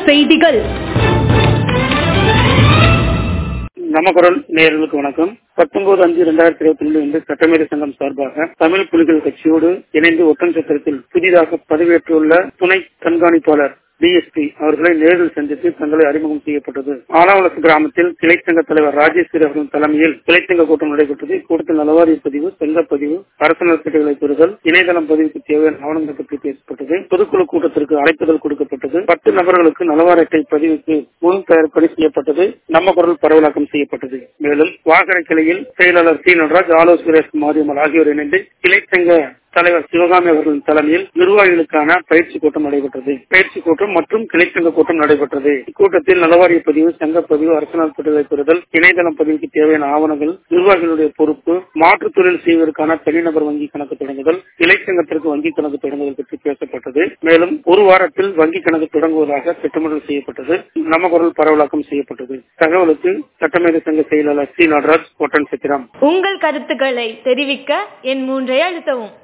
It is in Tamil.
செய்திகள் நம்ம குரல் நேயர்களுக்கு வணக்கம் பத்தொன்பது அஞ்சு இரண்டாயிரத்தி இருபத்தி ரெண்டு இன்று சட்டமேதை சங்கம் சார்பாக தமிழ் புலிகள் கட்சியோடு இணைந்து ஒட்டன் சத்திரத்தில் புதிதாக பதவியேற்றுள்ள துணை கண்காணிப்பாளர் டிஎஸ்பி அவர்களை நேரில் சந்தித்து தங்களை அறிமுகம் செய்யப்பட்டது ஆலாவலசு கிராமத்தில் கிளைச்சங்க தலைவர் ராஜேஸ்வரி அவர்களின் தலைமையில் கிளைச்சங்க கூட்டம் நடைபெற்றது கூட்டத்தில் நலவாரிய பதிவு செங்க பதிவு அரசு நலத்திட்டங்களை பெறுதல் இணையதளம் பதிவுக்கு தேவையான ஆவணங்கள் பற்றி பேசப்பட்டது பொதுக்குழு கூட்டத்திற்கு அழைப்புதல் கொடுக்கப்பட்டது பத்து நபர்களுக்கு நலவாரிய அட்டை பதிவுக்கு முன் தயார்படி செய்யப்பட்டது நம்ம குரல் பரவலாக்கம் செய்யப்பட்டது மேலும் வாகன கிளையில் செயலாளர் சி நடராஜ் ஆலோசகர் மாரியம்மல் ஆகியோர் இணைந்து கிளைச்சங்க தலைவர் சிவகாமி அவர்களின் தலைமையில் நிர்வாகிகளுக்கான பயிற்சி கூட்டம் நடைபெற்றது பயிற்சி கூட்டம் மற்றும் கிளைச்சங்க கூட்டம் நடைபெற்றது இக்கூட்டத்தில் நலவாரிய பதிவு சங்க பதிவு அரசியல் பட்டியலை பெறுதல் இணையதளம் பதிவுக்கு தேவையான ஆவணங்கள் நிர்வாகிகளுடைய பொறுப்பு மாற்றுத் தொழில் செய்வதற்கான தனிநபர் வங்கி கணக்கு தொடங்குதல் இலைச்சங்கத்திற்கு வங்கி கணக்கு தொடங்குதல் பற்றி பேசப்பட்டது மேலும் ஒரு வாரத்தில் வங்கி கணக்கு தொடங்குவதாக திட்டமிடல் செய்யப்பட்டது நம்ம குரல் பரவலாக்கம் செய்யப்பட்டது தகவலுக்கு சட்டமேதை சங்க செயலாளர் சி நடராஜ் ஒட்டன் சித்திரம் உங்கள் கருத்துக்களை தெரிவிக்க என் மூன்றை அழுத்தவும்